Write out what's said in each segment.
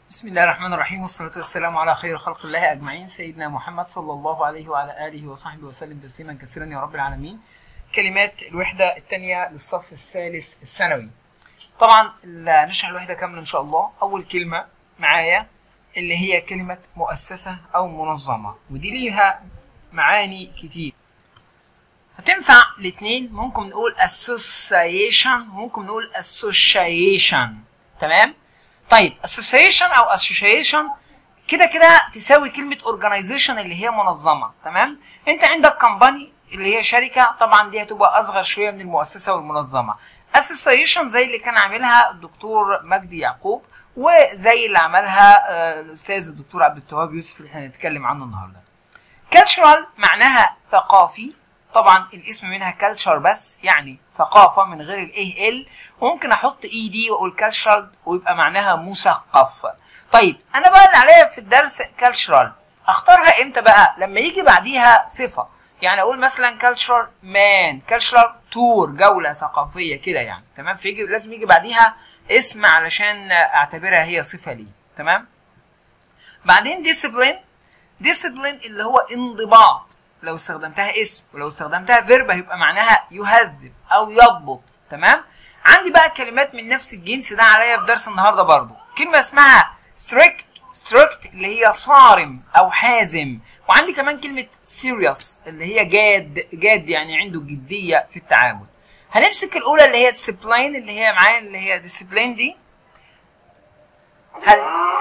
بسم الله الرحمن الرحيم والصلاة والسلام على خير خلق الله أجمعين سيدنا محمد صلى الله عليه وعلى آله وصحبه وسلم تسليما كثيرا يا رب العالمين كلمات الوحدة الثانية للصف الثالث الثانوي طبعا نشرح الوحدة كاملة إن شاء الله أول كلمة معايا اللي هي كلمة مؤسسة أو منظمة ودي ليها معاني كتير هتنفع الاثنين ممكن نقول association ممكن نقول association تمام طيب association او association كده كده تساوي كلمة organization اللي هي منظمة تمام انت عندك كمباني اللي هي شركة طبعا دي هتبقى اصغر شوية من المؤسسة والمنظمة association زي اللي كان عاملها الدكتور مجدي يعقوب وزي اللي عملها آه، الاستاذ الدكتور عبد التواب يوسف اللي احنا هنتكلم عنه النهارده cultural معناها ثقافي طبعا الاسم منها culture بس يعني ثقافة من غير الايه ال وممكن احط اي دي واقول cultural ويبقى معناها مثقف طيب انا بقى اللي عليا في الدرس cultural اختارها امتى بقى لما يجي بعديها صفة يعني اقول مثلا cultural man cultural tour جولة ثقافية كده يعني تمام فيجي لازم يجي بعديها اسم علشان اعتبرها هي صفة لي تمام بعدين discipline discipline اللي هو انضباط لو استخدمتها اسم ولو استخدمتها فيرب هيبقى معناها يهذب او يضبط تمام عندي بقى كلمات من نفس الجنس ده عليا في درس النهارده برضو كلمه اسمها strict strict اللي هي صارم او حازم وعندي كمان كلمه serious اللي هي جاد جاد يعني عنده جديه في التعامل هنمسك الاولى اللي هي discipline اللي هي معايا اللي هي discipline دي هل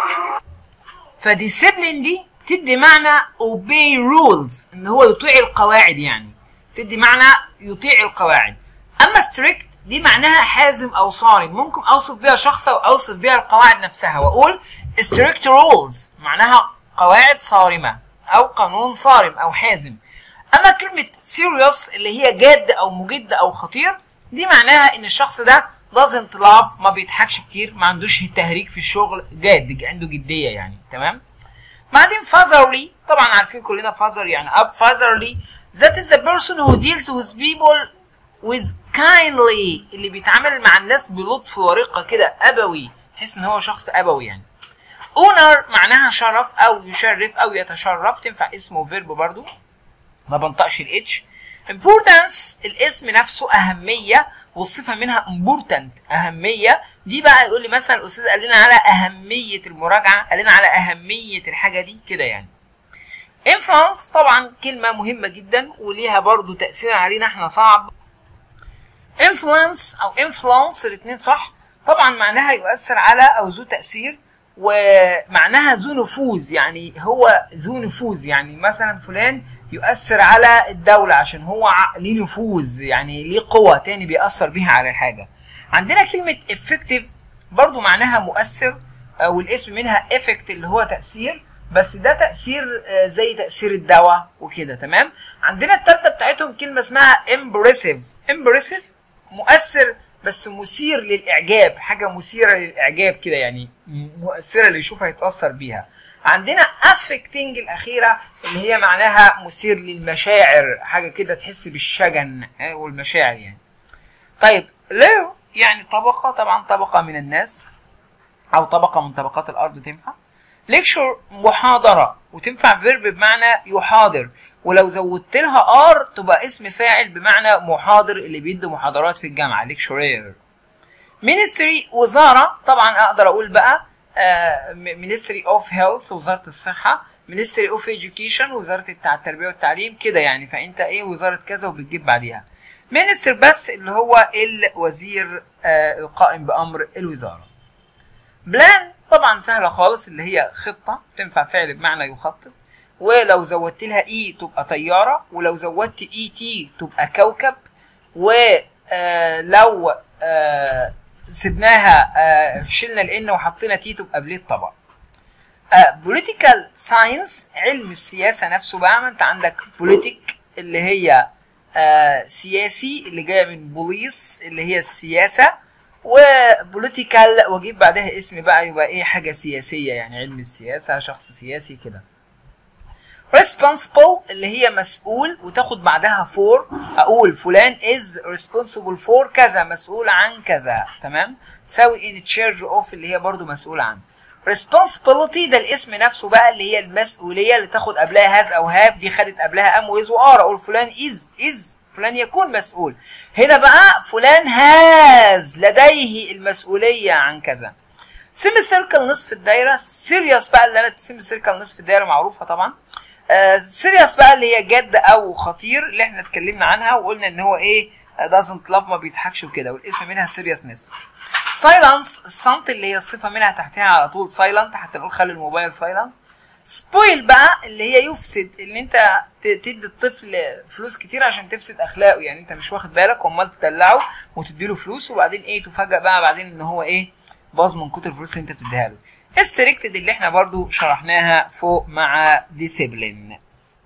فديسيبلين دي تدي معنى obey rules ان هو يطيع القواعد يعني تدي معنى يطيع القواعد اما strict دي معناها حازم او صارم ممكن اوصف بيها شخص او اوصف بيها القواعد نفسها واقول strict rules معناها قواعد صارمه او قانون صارم او حازم اما كلمه serious اللي هي جاد او مجد او خطير دي معناها ان الشخص ده doesn't laugh ما بيضحكش كتير ما عندوش تهريج في الشغل جاد عنده جديه يعني تمام بعدين fatherly طبعا عارفين كلنا father يعني اب fatherly that is the person who deals with people with kindly اللي بيتعامل مع الناس بلطف ورقه كده ابوي تحس ان هو شخص ابوي يعني owner معناها شرف او يشرف او يتشرف تنفع اسم وفيرب برضو ما بنطقش الاتش importance الاسم نفسه اهميه والصفه منها important اهميه دي بقى يقول لي مثلا الاستاذ قال لنا على اهميه المراجعه قال لنا على اهميه الحاجه دي كده يعني influence طبعا كلمه مهمه جدا وليها برضو تاثير علينا احنا صعب influence او influence الاثنين صح طبعا معناها يؤثر على او ذو تاثير ومعناها ذو نفوذ يعني هو ذو نفوذ يعني مثلا فلان يؤثر على الدولة عشان هو ع- ليه نفوذ يعني ليه قوة تاني بيأثر بيها على الحاجة عندنا كلمة effective برضو معناها مؤثر آه، والاسم منها effect اللي هو تأثير بس ده تأثير آه، زي تأثير الدواء وكده تمام عندنا التالتة بتاعتهم كلمة اسمها impressive impressive مؤثر بس مثير للإعجاب حاجة مثيرة للإعجاب كده يعني م- مؤثرة اللي يشوفها يتأثر بيها عندنا affecting الأخيرة اللي هي معناها مثير للمشاعر حاجة كده تحس بالشجن آه، والمشاعر يعني طيب لو يعني طبقة طبعا طبقة من الناس أو طبقة من طبقات الأرض تنفع ليكشر محاضرة وتنفع فيرب بمعنى يحاضر ولو زودت لها ار تبقى اسم فاعل بمعنى محاضر اللي بيدي محاضرات في الجامعة ليكشرير مينستري وزارة طبعا اقدر اقول بقى مينستري اوف هيلث وزارة الصحة مينستري اوف education وزارة التع- التربية والتعليم كده يعني فانت ايه وزارة كذا وبتجيب بعديها مينستر بس اللي هو الوزير آه، القائم بامر الوزارة بلان طبعا سهله خالص اللي هي خطه تنفع فعل بمعنى يخطط ولو زودت لها اي تبقى طياره ولو زودت اي تي تبقى كوكب ولو سبناها آه، شلنا الان وحطينا تي تبقى بليت طبعا بوليتيكال ساينس علم السياسه نفسه بقى ما انت عندك بوليتيك اللي هي آه، سياسي اللي جايه من بوليس اللي هي السياسه وبوليتيكال واجيب بعدها اسم بقى يبقى ايه حاجه سياسيه يعني علم السياسه شخص سياسي كده responsible اللي هي مسؤول وتاخد بعدها for اقول فلان is responsible for كذا مسؤول عن كذا تمام تساوي in charge of اللي هي برضو مسؤول عن responsibility ده الاسم نفسه بقى اللي هي المسؤوليه اللي تاخد قبلها هاز او هاف دي خدت قبلها ام ويز وار اقول فلان از از فلان يكون مسؤول هنا بقى فلان هاز لديه المسؤوليه عن كذا سيمي سيركل نصف الدايره سيريوس بقى اللي انا سيمي سيركل نصف الدايره معروفه طبعا سيريوس بقى اللي هي جد او خطير اللي احنا اتكلمنا عنها وقلنا ان هو ايه doesn't love ما بيضحكش وكده والاسم منها seriousness سايلنس الصمت اللي هي الصفه منها تحتها على طول سايلنت حتى نقول خلي الموبايل سايلنت سبويل بقى اللي هي يفسد اللي انت ت- تدي الطفل فلوس كتير عشان تفسد اخلاقه يعني انت مش واخد بالك وامال تدلعه وتديله فلوس وبعدين ايه تفاجئ بقى بعدين ان هو ايه باظ من كتر الفلوس اللي انت بتديها له استريكتد اللي احنا برضو شرحناها فوق مع ديسيبلين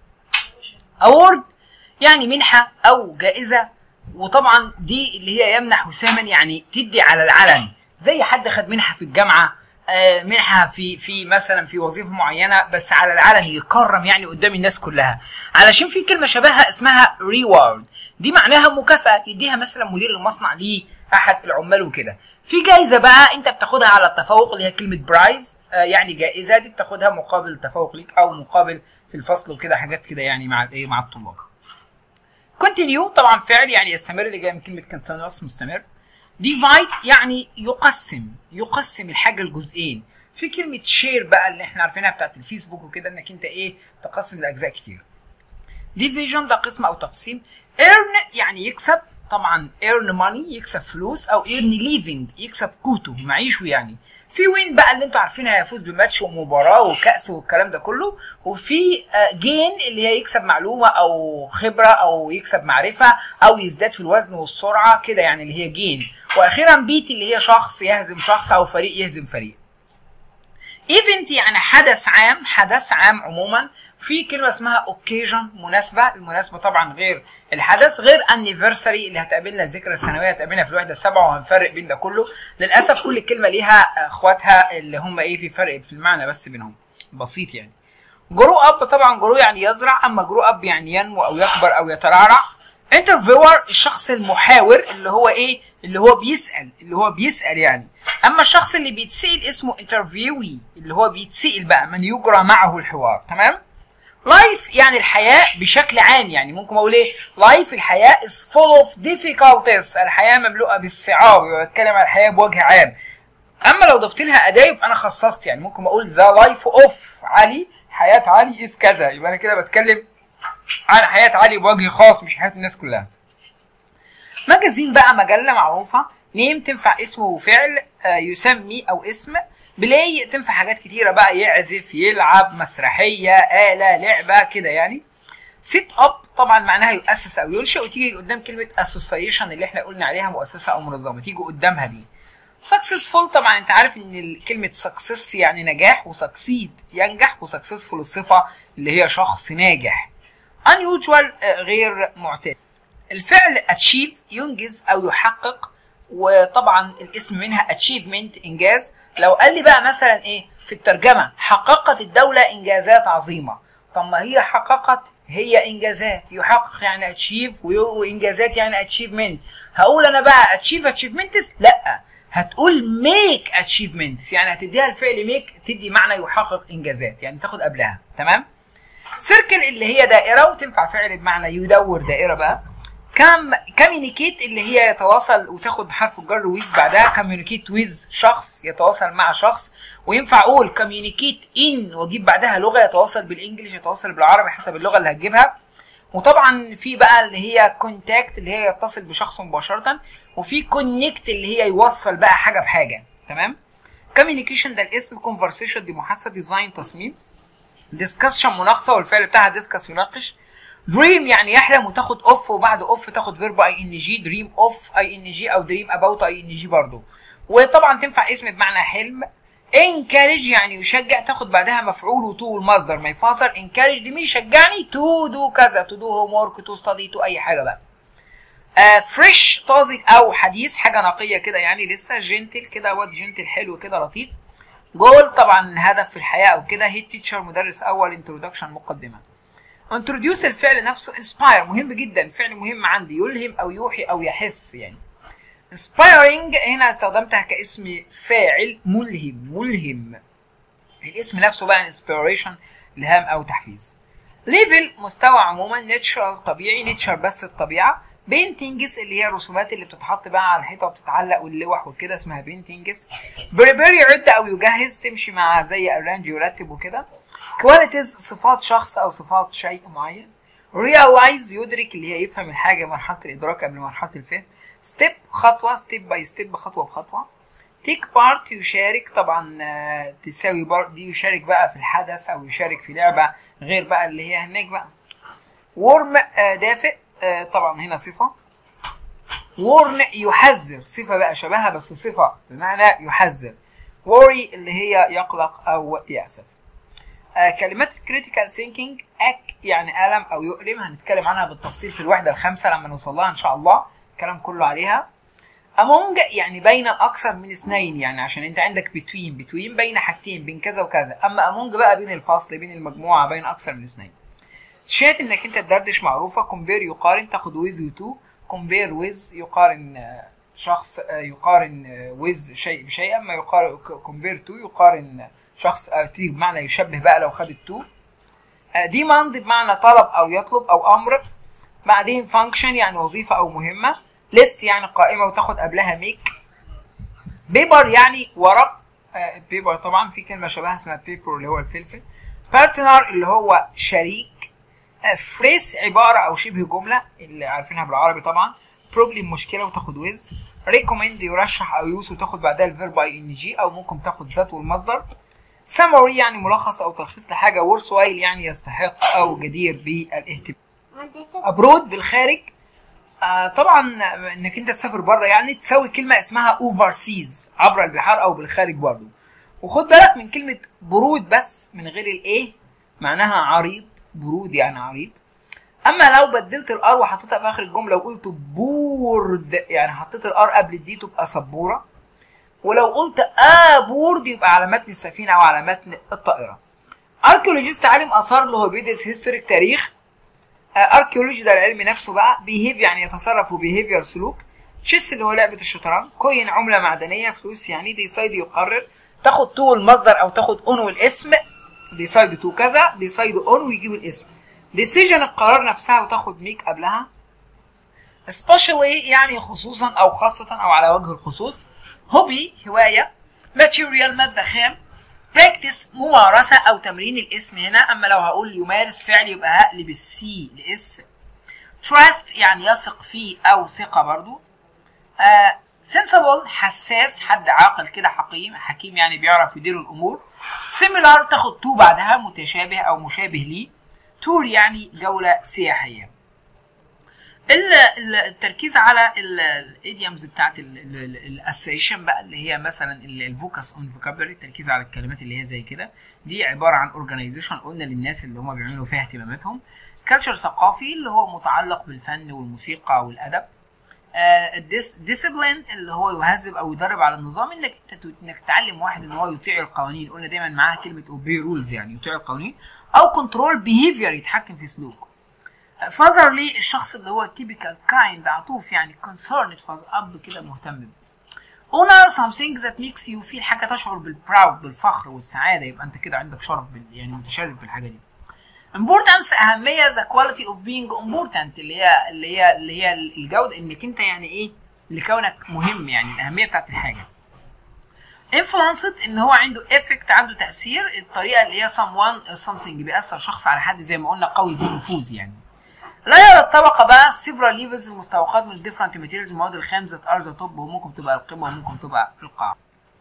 اوورد يعني منحه او جائزه وطبعا دي اللي هي يمنح وساما يعني تدي على العلن زي حد خد منحه في الجامعه آه، منحه في في مثلا في وظيفه معينه بس على العلن يكرم يعني قدام الناس كلها علشان في كلمه شبهها اسمها ريورد دي معناها مكافاه يديها مثلا مدير المصنع ليه احد العمال وكده في جايزه بقى انت بتاخدها على التفوق اللي هي كلمه برايز آه، يعني جائزه دي بتاخدها مقابل التفوق ليك او مقابل في الفصل وكده حاجات كده يعني مع ايه مع الطلاب كونتينيو طبعا فعل يعني يستمر اللي جاي من كلمه continuous مستمر ديفايد يعني يقسم يقسم الحاجه لجزئين في كلمه شير بقى اللي احنا عارفينها بتاعت الفيسبوك وكده انك انت ايه تقسم لاجزاء كتير ديفيجن ده قسم او تقسيم earn يعني يكسب طبعا earn money يكسب فلوس او earn living يكسب قوته معيشه يعني في وين بقى اللي انتوا عارفينها يفوز بماتش ومباراه وكاس والكلام ده كله وفي جين اللي هي يكسب معلومه او خبره او يكسب معرفه او يزداد في الوزن والسرعه كده يعني اللي هي جين واخيرا بيت اللي هي شخص يهزم شخص او فريق يهزم فريق ايفنت يعني حدث عام حدث عام عموما في كلمه اسمها اوكيجن مناسبه المناسبه طبعا غير الحدث غير انيفرساري اللي هتقابلنا الذكرى السنويه هتقابلنا في الوحده السابعه وهنفرق بين ده كله للاسف كل كلمه ليها اخواتها اللي هم ايه في فرق في المعنى بس بينهم بسيط يعني جرو اب طبعا جرو يعني يزرع اما جرو اب يعني ينمو او يكبر او يترعرع انترفيور الشخص المحاور اللي هو ايه اللي هو بيسال اللي هو بيسال يعني اما الشخص اللي بيتسال اسمه انترفيوي اللي هو بيتسال بقى من يجرى معه الحوار تمام لايف يعني الحياة بشكل عام يعني ممكن اقول ايه لايف الحياة is full of difficulties الحياة مملوءة بالصعاب يبقى بتكلم عن الحياة بوجه عام اما لو ضفت لها اداة يبقى انا خصصت يعني ممكن اقول ذا لايف اوف علي حياة علي از كذا يبقى انا كده بتكلم عن حياة علي بوجه خاص مش حياة الناس كلها ماجازين بقى مجلة معروفة نيم تنفع اسم وفعل آه، يسمي او اسم بلاي تنفع حاجات كتيرة بقى يعزف يلعب مسرحية آلة لعبة كده يعني سيت اب طبعا معناها يؤسس او ينشئ وتيجي قدام كلمة اسوسيشن اللي احنا قلنا عليها مؤسسة او منظمة تيجي قدامها دي سكسسفول طبعا انت عارف ان ال- كلمة سكسس يعني نجاح وسكسيد ينجح وسكسسفول الصفة اللي هي شخص ناجح unusual آه، غير معتاد الفعل achieve ينجز او يحقق وطبعا الاسم منها achievement انجاز لو قال لي بقى مثلا ايه في الترجمه حققت الدوله انجازات عظيمه طب ما هي حققت هي انجازات يحقق يعني achieve ويو- وانجازات يعني achievement هقول انا بقى achieve achievements لا هتقول make achievements يعني هتديها الفعل make تدي معنى يحقق انجازات يعني تاخد قبلها تمام سيركل اللي هي دائره وتنفع فعل بمعنى يدور دائره بقى كام كوميونيكيت اللي هي يتواصل وتاخد حرف الجر ويز بعدها كوميونيكيت ويز شخص يتواصل مع شخص وينفع اقول كوميونيكيت ان واجيب بعدها لغه يتواصل بالانجلش يتواصل بالعربي حسب اللغه اللي هتجيبها وطبعا في بقى اللي هي كونتاكت اللي هي يتصل بشخص مباشره وفي كونكت اللي هي يوصل بقى حاجه بحاجه تمام كوميونيكيشن ده الاسم كونفرسيشن دي محادثه ديزاين تصميم ديسكشن مناقصه والفعل بتاعها ديسكس يناقش دريم يعني يحلم وتاخد اوف وبعد اوف تاخد فيرب اي ان جي دريم اوف اي ان جي او دريم اباوت اي ان جي برضه وطبعا تنفع اسم بمعنى حلم انكارج يعني يشجع تاخد بعدها مفعول وتو المصدر ما يفاصل انكارج دي مين يشجعني تو دو كذا تو دو هوم ورك تو ستادي تو اي حاجه بقى آه فريش طازج او حديث حاجه نقيه كده يعني لسه جنتل كده واد جنتل حلو كده لطيف جول طبعا هدف في الحياه او كده هيد تيتشر مدرس اول انترودكشن مقدمه انتروديوس الفعل نفسه انسباير مهم جدا فعل مهم عندي يلهم او يوحي او يحس يعني inspiring هنا استخدمتها كاسم فاعل ملهم ملهم الاسم نفسه بقى انسبيريشن الهام او تحفيز ليفل مستوى عموما نيتشرال طبيعي نيتشر بس الطبيعه بينتنجز اللي هي الرسومات اللي بتتحط بقى على الحيطه وبتتعلق واللوح وكده اسمها بينتنجز بريبير يعد او يجهز تمشي مع زي ارانج يرتب وكده كواليتيز صفات شخص او صفات شيء معين ريلايز يدرك اللي هي يفهم الحاجه مرحله الادراك قبل مرحله الفهم ستيب خطوه ستيب باي ستيب خطوه بخطوه تيك بارت يشارك طبعا آه، تساوي بار دي يشارك بقى في الحدث او يشارك في لعبه غير بقى اللي هي هناك بقى ورم دافئ آه، طبعا هنا صفه ورن يحذر صفه بقى شبهها بس صفه بمعنى يحذر worry اللي هي يقلق او يأسف آه، كلمات الكريتيكال ثينكينج اك يعني الم او يؤلم هنتكلم عنها بالتفصيل في الوحده الخامسه لما نوصل لها ان شاء الله الكلام كله عليها among يعني بين اكثر من اثنين يعني عشان انت عندك between between بين حاجتين بين كذا وكذا اما among بقى بين الفصل بين المجموعه بين اكثر من اثنين شات انك انت تدردش معروفه compare يقارن تاخد with و to compare with يقارن آه، شخص آه، يقارن آه، with شيء بشيء اما يقارن compare to يقارن شخص آه، تيجي بمعنى يشبه بقى لو خد التو demand بمعنى طلب او يطلب او امر بعدين function يعني وظيفه او مهمه list يعني قائمه وتاخد قبلها ميك بيبر يعني ورق بيبر طبعا في كلمه شبهها اسمها بيبر اللي هو الفلفل بارتنر اللي هو شريك فريس عباره او شبه جمله اللي عارفينها بالعربي طبعا بروبلم مشكله وتاخد ويز ريكومند يرشح او يوس وتاخد بعدها الفيرب اي ان جي او ممكن تاخد ذات والمصدر سمري يعني ملخص او تلخيص لحاجه ورثوايل يعني يستحق او جدير بالاهتمام ابرود بالخارج آه طبعا انك انت تسافر بره يعني تساوي كلمه اسمها اوفر سيز عبر البحار او بالخارج برضه وخد بالك من كلمه برود بس من غير الايه معناها عريض برود يعني عريض اما لو بدلت الار وحطيتها في اخر الجمله وقلت بورد يعني حطيت الار قبل الدي تبقى سبوره ولو قلت اه بورد يبقى على متن السفينه او على متن الطائره اركيولوجيست عالم اثار اللي هو بيدرس هيستوريك تاريخ اركيولوجي ده العلم نفسه بقى بيهيف يعني يتصرف وبيهيفير سلوك تشيس اللي هو لعبه الشطرنج كوين عمله معدنيه فلوس يعني ديسايد يقرر تاخد تو المصدر او تاخد اون والاسم ديسايد تو كذا ديسايد اون ويجيب الاسم ديسيجن القرار نفسها وتاخد ميك قبلها especially يعني خصوصا او خاصة او على وجه الخصوص هوبي هواية material مادة خام practice ممارسة او تمرين الاسم هنا اما لو هقول يمارس فعل يبقى هقلب السي لاس trust يعني يثق فيه او ثقة برضو آه sensible حساس حد عاقل كده حكيم حكيم يعني بيعرف يدير الامور similar تاخد تو بعدها متشابه او مشابه ليه تور يعني جولة سياحية ال- ال- التركيز على الايديومز بتاعت الاسيشن بقى اللي هي مثلا الفوكس اون فوكابولري التركيز على الكلمات اللي هي زي كده دي عباره عن اورجانيزيشن قلنا للناس اللي هم بيعملوا فيها اهتماماتهم كالتشر ثقافي اللي هو متعلق بالفن والموسيقى والادب ديسيبلين اللي هو يهذب او يدرب على النظام انك انت انك تعلم واحد ان هو يطيع القوانين قلنا دايما معاها كلمه اوبي رولز يعني يطيع القوانين او كنترول بيهيفير يتحكم في سلوكه فاذرلي الشخص اللي هو تيبيكال كايند عطوف يعني concerned فاز اب كده مهتم بيه honor something that makes you feel حاجه تشعر بالبراود بالفخر والسعاده يبقى انت كده عندك شرف بال يعني متشرف بالحاجه دي importance اهميه the quality of being important اللي هي اللي هي اللي هي الجوده انك انت يعني ايه لكونك مهم يعني الاهميه بتاعت الحاجه influenced ان هو عنده effect عنده تاثير الطريقه اللي هي someone something بيأثر شخص على حد زي ما قلنا قوي ذي نفوذ يعني لا الطبقه بقى several levels المستوقات من different materials المواد الخام ذات ار ذا توب وممكن تبقى القمه وممكن تبقى القاع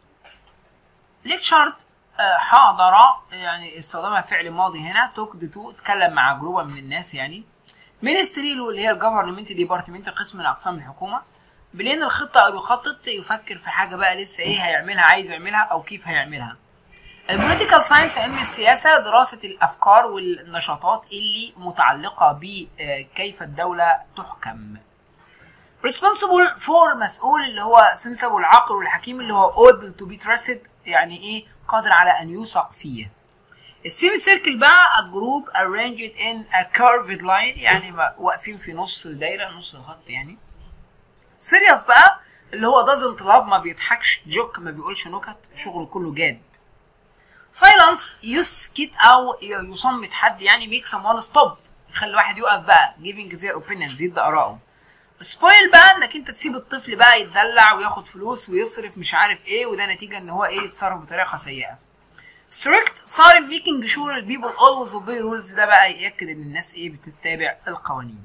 ليكشارد حاضر يعني استخدامها فعل ماضي هنا توك تو اتكلم مع جروبه من الناس يعني مينستريلو اللي هي الجفرمنت ديبارتمنت قسم من اقسام الحكومه بلين الخطه او يخطط يفكر في حاجه بقى لسه ايه هيعملها عايز يعملها او كيف هيعملها البوليتيكال ساينس علم السياسه دراسه الافكار والنشاطات اللي متعلقه بكيف الدوله تحكم responsible for مسؤول اللي هو sensible العقل والحكيم اللي هو able to be trusted يعني ايه قادر على ان يوثق فيه السيمي سيركل بقى الجروب arranged in a curved line يعني واقفين في نص الدايره نص الخط يعني سيريس بقى اللي هو doesn't love ما بيضحكش جوك ما بيقولش نكت شغله كله جاد silence يسكت او يصمت حد يعني ميك someone stop يخلي واحد يقف بقى giving their opinions يدي ارائه سبويل بقى انك انت تسيب الطفل بقى يتدلع وياخد فلوس ويصرف مش عارف ايه وده نتيجه ان هو ايه يتصرف بطريقه سيئه strict صارم making sure people always obey rules ده بقى يأكد ان الناس ايه بتتابع القوانين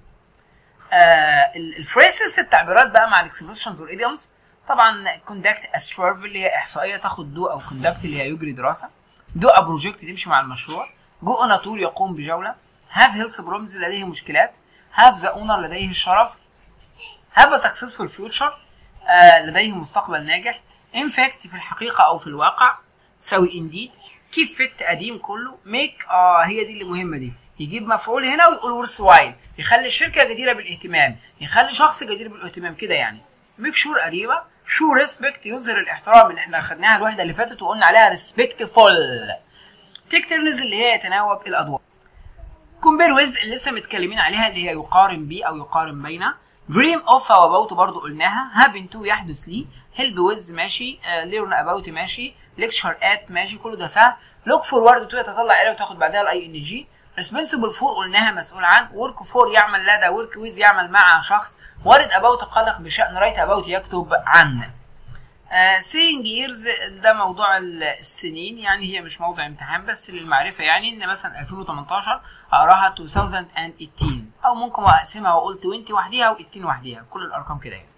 آه الفريسز التعبيرات بقى مع الاكسبريشنز والايديومز طبعا كوندكت استرف اللي هي احصائيه تاخد دو او كوندكت اللي هي يجري دراسه دو ا بروجكت تمشي مع المشروع جو اون تور يقوم بجوله هاف هيلث بروبلمز لديه مشكلات هاف ذا اونر لديه الشرف هاف ا سكسسفول فيوتشر لديه مستقبل ناجح انفاكت في الحقيقه او في الواقع سوي انديد كيف فت قديم كله ميك اه هي دي اللي مهمه دي يجيب مفعول هنا ويقول ورث وايل يخلي الشركه جديره بالاهتمام يخلي شخص جدير بالاهتمام كده يعني ميك شور قريبه شو ريسبكت يظهر الاحترام اللي احنا خدناها الوحده اللي فاتت وقلنا عليها ريسبكتفول تيك تيرنز اللي هي يتناوب الادوار كومبير ويز اللي لسه متكلمين عليها اللي هي يقارن بيه او يقارن بين دريم اوف او اباوت برضه قلناها هابن تو يحدث لي هيلب ويز ماشي ليرن اباوت ماشي ليكشر ات ماشي كله ده سهل لوك فورورد تو يتطلع اليه وتاخد بعدها الاي ان جي ريسبونسبل فور قلناها مسؤول عن ورك فور يعمل لدى ورك ويز يعمل مع شخص وارد اباوت قلق بشان رايت اباوت يكتب عن سينج ييرز ده موضوع السنين يعني هي مش موضوع امتحان بس للمعرفه يعني ان مثلا 2018 اقراها 2018 او ممكن اقسمها واقول 20 وحديها و18 وحديها كل الارقام كده يعني.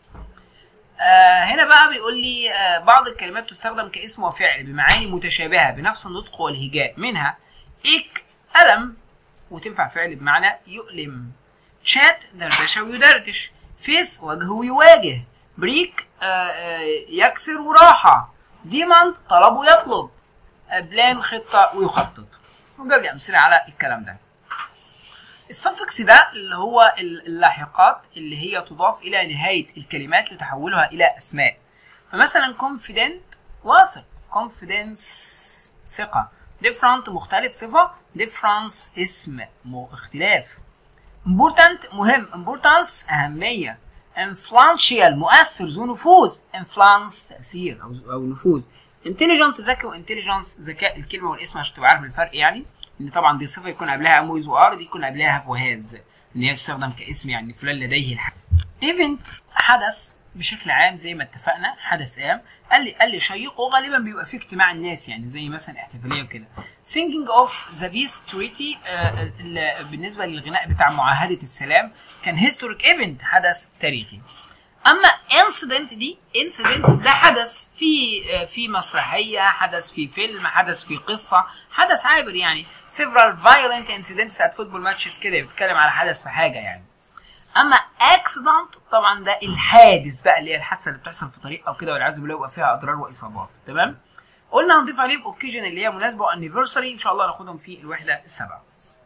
آه هنا بقى بيقول لي آه بعض الكلمات تستخدم كاسم وفعل بمعاني متشابهه بنفس النطق والهجاء منها إك ألم وتنفع فعل بمعنى يؤلم شات دردشة ويدردش فيس وجه ويواجه بريك آه آه يكسر وراحة ديماند طلب ويطلب بلان خطة ويخطط وجاب لي أمثلة على الكلام ده السفكس ده اللي هو اللاحقات اللي هي تضاف الى نهايه الكلمات لتحولها الى اسماء فمثلا confident واثق confidence ثقه different مختلف صفه difference اسم اختلاف important مهم importance اهميه influential مؤثر ذو نفوذ influence تاثير او او نفوذ intelligent ذكي وانتليجنس ذكاء الكلمه والاسم عشان تبقى عارف الفرق يعني ان طبعا دي صفه يكون قبلها امويز وار دي يكون قبلها هاف وهاز ان هي تستخدم كاسم يعني فلان لديه الحاجه ايفنت حدث بشكل عام زي ما اتفقنا حدث قام قال لي قال لي شيق وغالبا بيبقى فيه اجتماع الناس يعني زي مثلا احتفاليه وكده سينجينج اوف ذا بيس تريتي بالنسبه للغناء بتاع معاهده السلام كان هيستوريك ايفنت حدث تاريخي اما انسيدنت دي انسيدنت ده حدث في في مسرحيه حدث في فيلم حدث في قصه حدث عابر يعني several violent incidents at football matches كده بيتكلم على حدث في حاجه يعني اما accident طبعا ده الحادث بقى اللي هي الحادثه اللي بتحصل في طريق او كده والعياذ بالله يبقى فيها اضرار واصابات تمام قلنا هنضيف عليه اوكيجن اللي هي مناسبه وانيفرساري ان شاء الله ناخدهم في الوحده السابعه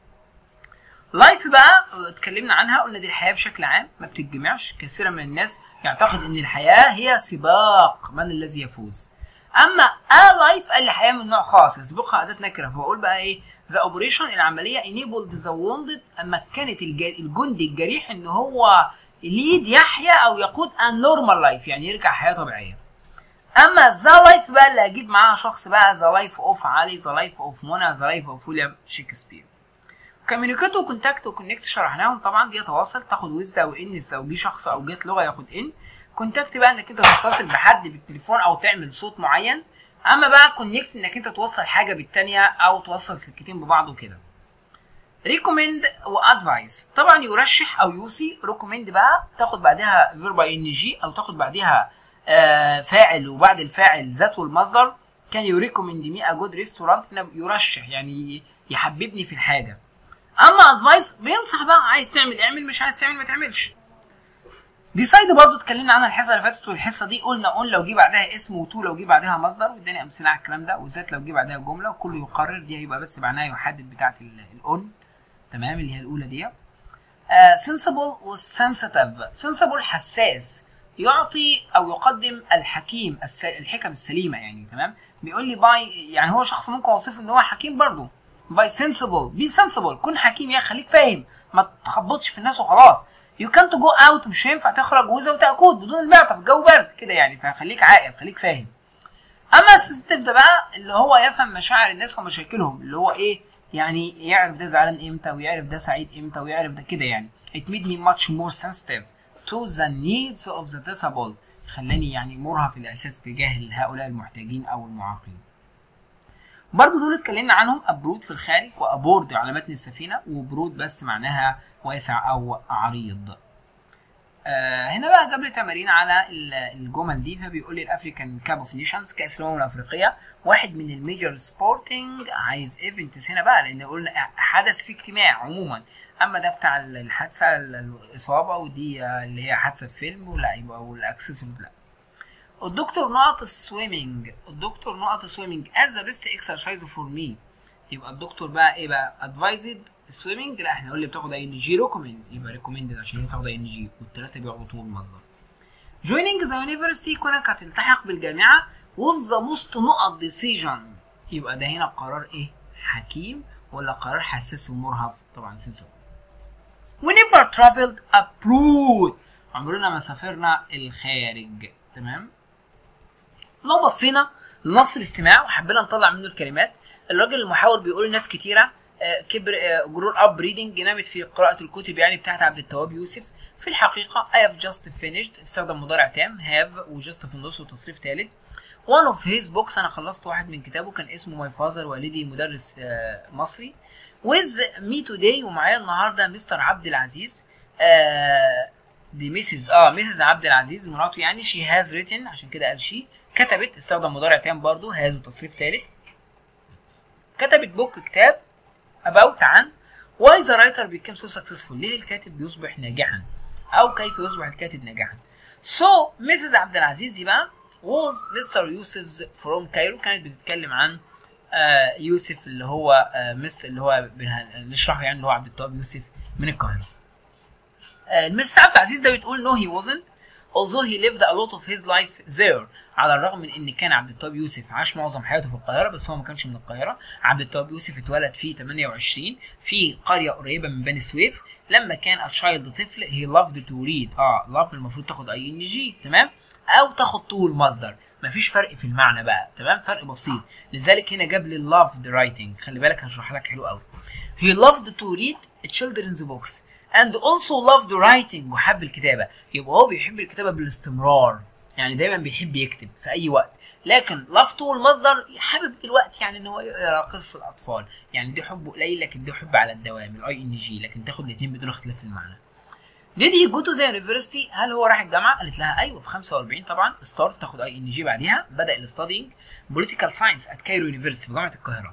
لايف بقى اتكلمنا عنها قلنا دي الحياه بشكل عام ما بتتجمعش كثيرا من الناس يعتقد ان الحياه هي سباق من الذي يفوز اما ا لايف قال لي حياه من نوع خاص يسبقها اداه نكره فبقول بقى ايه ذا اوبريشن العمليه انيبلد ذا ووندد مكنت الجندي الجريح ان هو ليد يحيا او يقود ان نورمال لايف يعني يرجع حياه طبيعيه اما ذا لايف بقى اللي هجيب معاها شخص بقى ذا لايف اوف علي ذا لايف اوف منى ذا لايف اوف ويليام شكسبير كوميونيكيت وكونتاكت وكونكت شرحناهم طبعا دي تواصل تاخد ويز او ان لو جه شخص او جت لغه ياخد ان كونتاكت بقى انك انت تتصل بحد بالتليفون او تعمل صوت معين اما بقى كونكت انك انت توصل حاجه بالتانيه او توصل سلكتين ببعض وكده ريكومند وادفايس طبعا يرشح او يوصي ريكومند بقى تاخد بعدها فيرب ان جي او تاخد بعدها آه فاعل وبعد الفاعل ذاته المصدر كان يريكومند مي ا جود ريستورانت يرشح يعني يحببني في الحاجه اما ادفايس بينصح بقى عايز تعمل اعمل مش عايز تعمل ما تعملش ديسايد برضو اتكلمنا عنها الحصه اللي فاتت والحصه دي قلنا اون لو جه بعدها اسم وتو لو جه بعدها مصدر واداني امثله على الكلام ده وذات لو جه بعدها جمله وكله يقرر دي هيبقى بس معناها يحدد بتاعه الاون تمام اللي هي الاولى دي سنسبل والسنسيتيف سنسبل حساس يعطي او يقدم الحكيم الحكم السليمه يعني تمام بيقول لي باي يعني هو شخص ممكن اوصفه ان هو حكيم برضه باي سنسبل بي سنسبل كن حكيم يا خليك فاهم ما تخبطش في الناس وخلاص يو كانت جو اوت مش هينفع تخرج وزا وتاكود بدون المعطف الجو برد كده يعني فخليك عاقل خليك فاهم اما السنسيتيف ده بقى اللي هو يفهم مشاعر الناس ومشاكلهم اللي هو ايه يعني يعرف ده زعلان امتى ويعرف ده سعيد امتى ويعرف ده كده يعني it made me much more sensitive to the needs of the disabled خلاني يعني مرهف الاحساس تجاه هؤلاء المحتاجين او المعاقين برضو دول اتكلمنا عنهم ابرود في الخارج وابورد على متن السفينه وبرود بس معناها واسع او عريض آه هنا بقى جاب لي تمارين على الجمل دي فبيقول لي الافريكان كاب اوف نيشنز كاس الامم الافريقيه واحد من الميجر سبورتنج عايز ايفنتس هنا بقى لان قلنا حدث في اجتماع عموما اما ده بتاع الحادثه الاصابه ودي اللي هي حادثه فيلم ولا يبقى والاكسسوارز لا الدكتور نقط السويمنج الدكتور نقط السويمنج از ذا بيست اكسرسايز فور مي يبقى الدكتور بقى ايه بقى ادفايزد السويمنج لا احنا قلنا بتاخد اي ان جي ريكومند يبقى ريكومندد عشان تاخد اي ان جي والثلاثه بياخدوا طول مصدر جويننج ذا يونيفرستي كونك هتلتحق بالجامعه وذ ذا موست نقط ديسيجن يبقى ده هنا قرار ايه حكيم ولا قرار حساس ومرهف طبعا سنسور We never traveled abroad عمرنا ما سافرنا الخارج تمام لو بصينا لنص الاستماع وحبينا نطلع منه الكلمات الراجل المحاور بيقول لناس كتيره آه كبر جرور اب ريدنج نامت في قراءه الكتب يعني بتاعت عبد التواب يوسف في الحقيقه I have just finished استخدم مضارع تام have وجست في النص وتصريف ثالث one of his books انا خلصت واحد من كتابه كان اسمه my father والدي مدرس آه مصري with me today ومعايا النهارده مستر عبد العزيز آه دي ميسز اه ميسز عبد العزيز مراته يعني شي هاز written عشان كده قال شي كتبت استخدم مضارع تام برضه هاز وتصريف ثالث كتبت بوك كتاب about عن why the writer became so successful ليه الكاتب بيصبح ناجحا او كيف يصبح الكاتب ناجحا so ميسز عبد العزيز دي بقى was Mr. يوسف from كايرو كانت بتتكلم عن آه يوسف اللي هو آه مستر اللي هو نشرحه يعني اللي هو عبد التواب يوسف من القاهره آه المستر عبد العزيز ده بتقول no he wasn't although he lived a lot of his life there على الرغم من ان كان عبد التواب يوسف عاش معظم حياته في القاهره بس هو ما كانش من القاهره عبد التواب يوسف اتولد في 28 في قريه قريبه من بني سويف لما كان اتشايلد طفل he loved to read اه love المفروض تاخد اي ان جي تمام او تاخد طول مصدر مفيش فرق في المعنى بقى تمام فرق بسيط لذلك هنا جاب لي loved writing خلي بالك هشرح لك حلو قوي he loved to read children's books and also loved writing وحب الكتابه يبقى هو بيحب الكتابه بالاستمرار يعني دايما بيحب يكتب في اي وقت لكن لفته المصدر حابب دلوقتي يعني ان هو يقرا قصص الاطفال يعني دي حبه قليل لكن دي حب على الدوام الاي ان جي لكن تاخد الاثنين بدون اختلاف في المعنى Did he go to the university؟ هل هو راح الجامعة؟ قالت لها أيوه في 45 طبعا ستارت تاخد أي إن جي بعديها بدأ الستادينج بوليتيكال ساينس at كايرو يونيفرستي في جامعة القاهرة.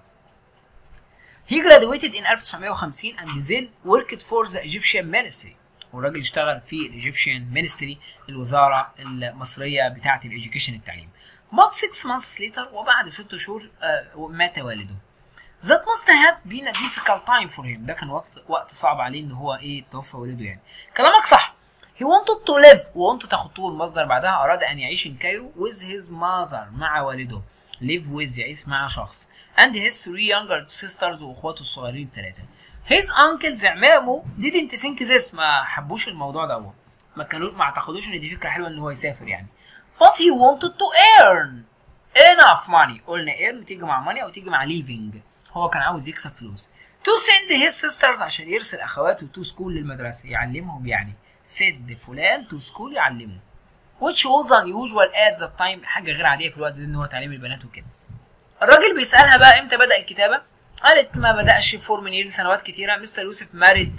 He graduated in 1950 and then worked for the Egyptian ministry. والراجل اشتغل في الايجيبشن مينستري الوزاره المصريه بتاعه الايجيكيشن التعليم. But six months later وبعد ست شهور آه مات والده. That must have been a difficult time for him. ده كان وقت وقت صعب عليه ان هو ايه توفى والده يعني. كلامك صح. He wanted to live وانتوا تاخدوه المصدر بعدها اراد ان يعيش in كايرو with his mother مع والده. live with يعيش مع شخص. and his three younger sisters واخواته الصغيرين الثلاثه. his uncles عمامه didn't think this ما حبوش الموضوع ده ما كانوا ما اعتقدوش ان دي فكره حلوه ان هو يسافر يعني. but he wanted to earn enough money قلنا earn تيجي مع money او تيجي مع living هو كان عاوز يكسب فلوس to send his sisters عشان يرسل اخواته to school للمدرسه يعلمهم يعني send فلان to school يعلمه which was unusual at the time حاجه غير عاديه في الوقت ده ان هو تعليم البنات وكده الراجل بيسالها بقى امتى بدا الكتابه قالت ما بداش فور من يير سنوات كتيره مستر يوسف مارد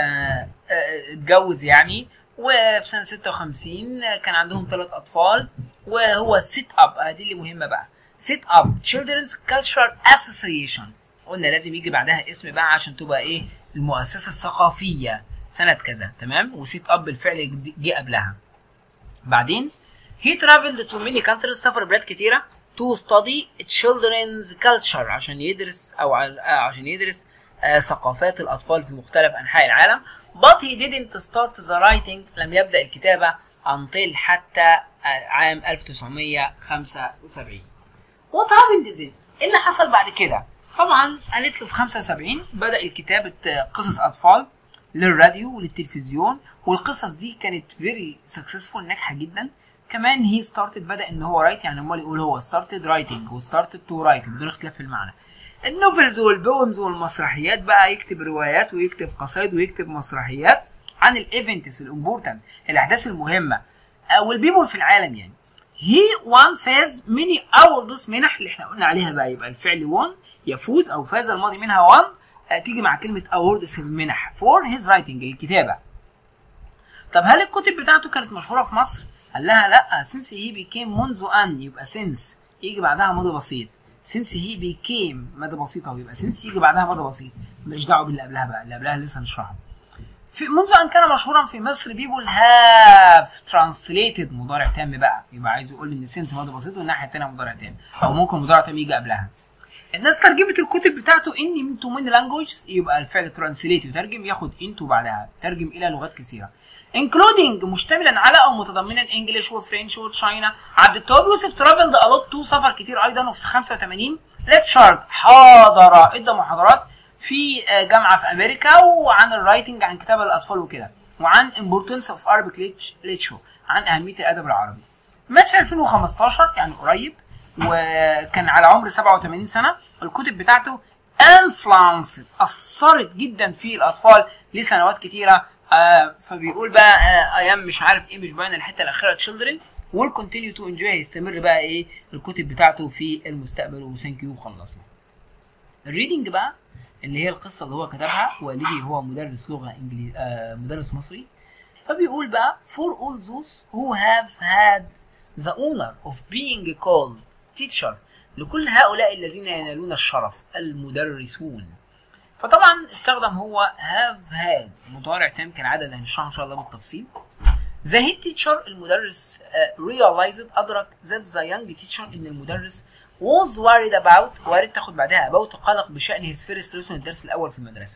اتجوز يعني وفي سنه 56 كان عندهم ثلاث اطفال وهو سيت اب دي اللي مهمه بقى سيت اب Children's Cultural Association قلنا لازم يجي بعدها اسم بقى عشان تبقى ايه المؤسسه الثقافيه سنه كذا تمام وسيت اب بالفعل جه قبلها بعدين he traveled to many countries سافر بلاد كتيره to study children's culture عشان يدرس او عشان يدرس آه ثقافات الاطفال في مختلف انحاء العالم but he didn't start the writing لم يبدا الكتابه until حتى آه عام 1975 what happened then ايه اللي حصل بعد كده طبعا قالت له في 75 بدا كتابه قصص اطفال للراديو وللتلفزيون والقصص دي كانت فيري سكسسفول ناجحه جدا كمان هي ستارتد بدا ان هو رايت يعني امال يقول هو ستارتد رايتنج وستارتد تو رايت بدون اختلاف في المعنى النوفلز والبومز والمسرحيات بقى يكتب روايات ويكتب قصايد ويكتب مسرحيات عن الايفنتس الامبورتنت الاحداث المهمه والبيبول في العالم يعني هي وان فاز ميني اوردز منح اللي احنا قلنا عليها بقى يبقى الفعل وان يفوز او فاز الماضي منها وان تيجي مع كلمه اووردز في المنح فور هيز رايتنج الكتابه طب هل الكتب بتاعته كانت مشهوره في مصر؟ قال لها لا سنس هي بيكيم منذ ان يبقى سنس يجي بعدها ماضي بسيط سنس هي بيكيم ماضي بسيطه ويبقى سنس يجي بعدها ماضي بسيط ماليش دعوه باللي قبلها بقى اللي قبلها لسه هنشرحها في منذ ان كان مشهورا في مصر بيبول هاف ترانسليتد مضارع تام بقى يبقى عايز يقول ان سنس ماضي بسيط والناحيه الثانيه مضارع تام او ممكن مضارع تام يجي قبلها الناس ترجمت الكتب بتاعته اني من تو ماني لانجوج يبقى الفعل ترانسليت يترجم ياخد انتو بعدها ترجم الى لغات كثيره including مشتملا على او متضمنا انجلش وفرنش وتشاينا عبد التواب يوسف ترافلد الوت تو سفر كتير ايضا وفي 85 ليكتشر حاضر ادى محاضرات في جامعه في امريكا وعن الرايتنج عن كتابه الاطفال وكده وعن importance of Arabic literature عن اهميه الادب العربي مات في 2015 يعني قريب وكان على عمر 87 سنه الكتب بتاعته انفلانسد اثرت جدا في الاطفال لسنوات كتيره آه فبيقول بقى آه ايام مش عارف ايه مش باين الحته الاخيره تشيلدرن ويل كونتينيو تو انجوي هيستمر بقى ايه الكتب بتاعته في المستقبل وثانك يو خلصنا الريدنج بقى اللي هي القصه اللي هو كتبها والدي هو مدرس لغه انجليزي آه مدرس مصري فبيقول بقى for all those who have had the honor of being called teacher لكل هؤلاء الذين ينالون الشرف المدرسون فطبعا استخدم هو have had مضارع تام كالعاده اللي هنشرحه ان شاء الله بالتفصيل The head teacher المدرس uh, realized أدرك that the young teacher إن المدرس was worried about وارد تاخد بعدها about قلق بشأن his first lesson الدرس الأول في المدرسة.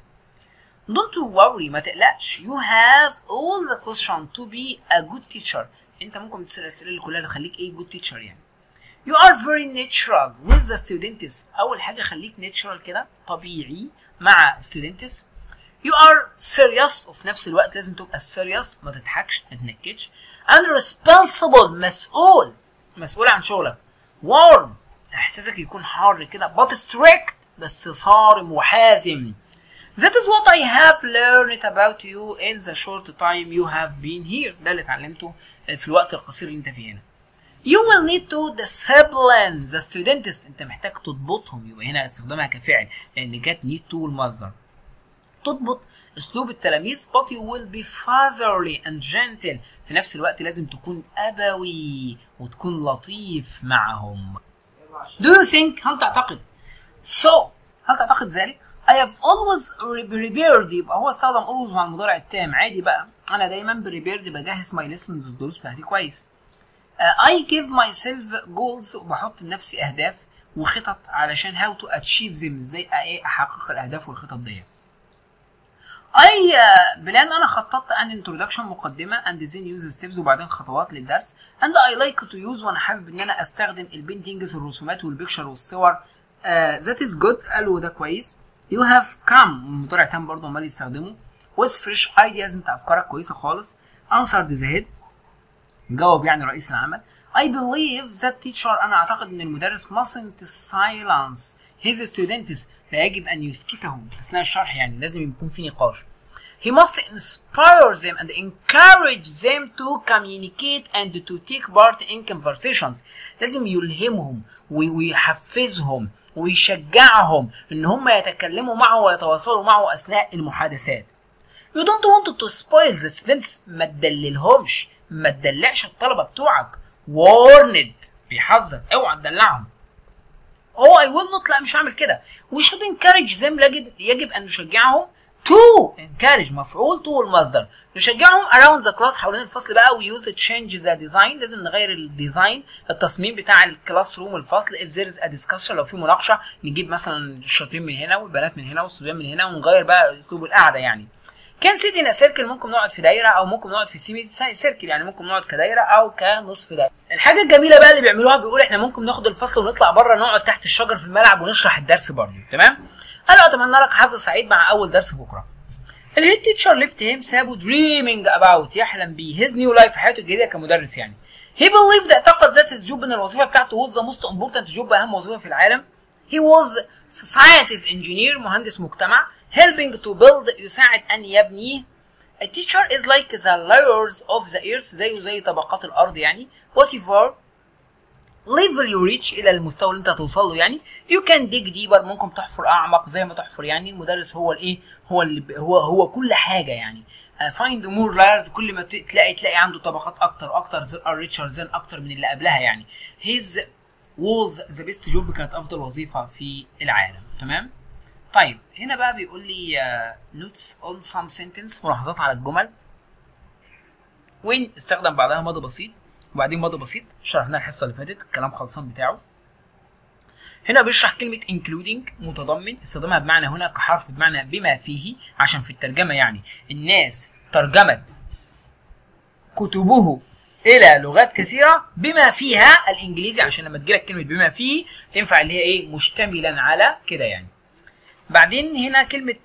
Don't worry ما تقلقش you have all the question to be a good teacher أنت ممكن تسأل الأسئلة اللي كلها تخليك إيه good teacher يعني. You are very natural with the students أول حاجة خليك natural كده طبيعي مع students You are serious وفي نفس الوقت لازم تبقى serious ما تضحكش ما تنكدش and responsible مسؤول مسؤول عن شغلك warm احساسك يكون حار كده but strict بس صارم وحازم That is what I have learned about you in the short time you have been here ده اللي اتعلمته في الوقت القصير اللي انت فيه هنا You will need to discipline the students انت محتاج تضبطهم يبقى هنا استخدامها كفعل لان جت need to المصدر تضبط اسلوب التلاميذ but you will be fatherly and gentle في نفس الوقت لازم تكون ابوي وتكون لطيف معهم Do you think هل تعتقد so هل تعتقد ذلك I have always prepared يبقى هو استخدم always مع المضارع التام عادي بقى انا دايما prepared بجهز my lessons الدروس بتاعتي كويس uh, I give myself goals وبحط لنفسي اهداف وخطط علشان how to achieve them ازاي ايه احقق الاهداف والخطط ديت اي بلان انا خططت ان انترودكشن مقدمه اند زين يوز ستيبس وبعدين خطوات للدرس اند اي لايك تو يوز وانا حابب ان انا استخدم البينتنجز الرسومات والبيكشر والصور ذات از جود قالوا ده كويس يو هاف كام مضارع تام برضه امال يستخدمه with فريش ايدياز انت افكارك كويسه خالص answered the head جاوب يعني رئيس العمل I believe that teacher أنا أعتقد أن المدرس mustn't silence his students لا يجب أن يسكتهم أثناء الشرح يعني لازم يكون في نقاش He must inspire them and encourage them to communicate and to take part in conversations. لازم يلهمهم ويحفزهم ويشجعهم ان هم يتكلموا معه ويتواصلوا معه اثناء المحادثات. You don't want to spoil the students ما تدللهمش ما تدلعش الطلبه بتوعك. warned بيحذر اوعى تدلعهم. Oh I will not لا مش هعمل كده. We should encourage them يجب يجب ان نشجعهم to encourage مفعول to المصدر نشجعهم around the class حوالين الفصل بقى we use change the design لازم نغير الديزاين التصميم بتاع الكلاس روم الفصل if there is a discussion لو في مناقشه نجيب مثلا الشاطرين من هنا والبنات من هنا والصبيان من هنا ونغير بقى اسلوب القعده يعني كان سيت ان سيركل ممكن نقعد في دايره او ممكن نقعد في سيمي سيركل يعني ممكن نقعد كدايره او كنصف دايره الحاجه الجميله بقى اللي بيعملوها بيقول احنا ممكن ناخد الفصل ونطلع بره نقعد تحت الشجر في الملعب ونشرح الدرس برضه تمام انا اتمنى لك حظ سعيد مع اول درس بكره الهيد تيتشر ليفت هيم سابه دريمينج اباوت يحلم بيه هيز نيو لايف حياته الجديده كمدرس يعني he believed اعتقد ذات الجوب ان الوظيفه بتاعته was the most important job اهم وظيفه في العالم he was scientist engineer مهندس مجتمع helping to build يساعد ان يبني A teacher is like the layers of the earth زيه زي طبقات الأرض يعني whatever level you reach إلى المستوى اللي أنت هتوصل له يعني you can dig deeper ممكن تحفر أعمق زي ما تحفر يعني المدرس هو الإيه هو اللي هو هو كل حاجة يعني uh, find more layers كل ما تلاقي تلاقي عنده طبقات أكتر أكتر there are richer than أكتر من اللي قبلها يعني his was the best job كانت أفضل وظيفة في العالم تمام طيب هنا بقى بيقول لي نوتس اون سام سنتنس ملاحظات على الجمل وين استخدم بعدها ماضي بسيط وبعدين ماضي بسيط شرحناه الحصه اللي فاتت الكلام خلصان بتاعه هنا بيشرح كلمة including متضمن استخدامها بمعنى هنا كحرف بمعنى بما فيه عشان في الترجمة يعني الناس ترجمت كتبه إلى لغات كثيرة بما فيها الإنجليزي عشان لما تجيلك كلمة بما فيه تنفع اللي هي إيه مشتملا على كده يعني بعدين هنا كلمة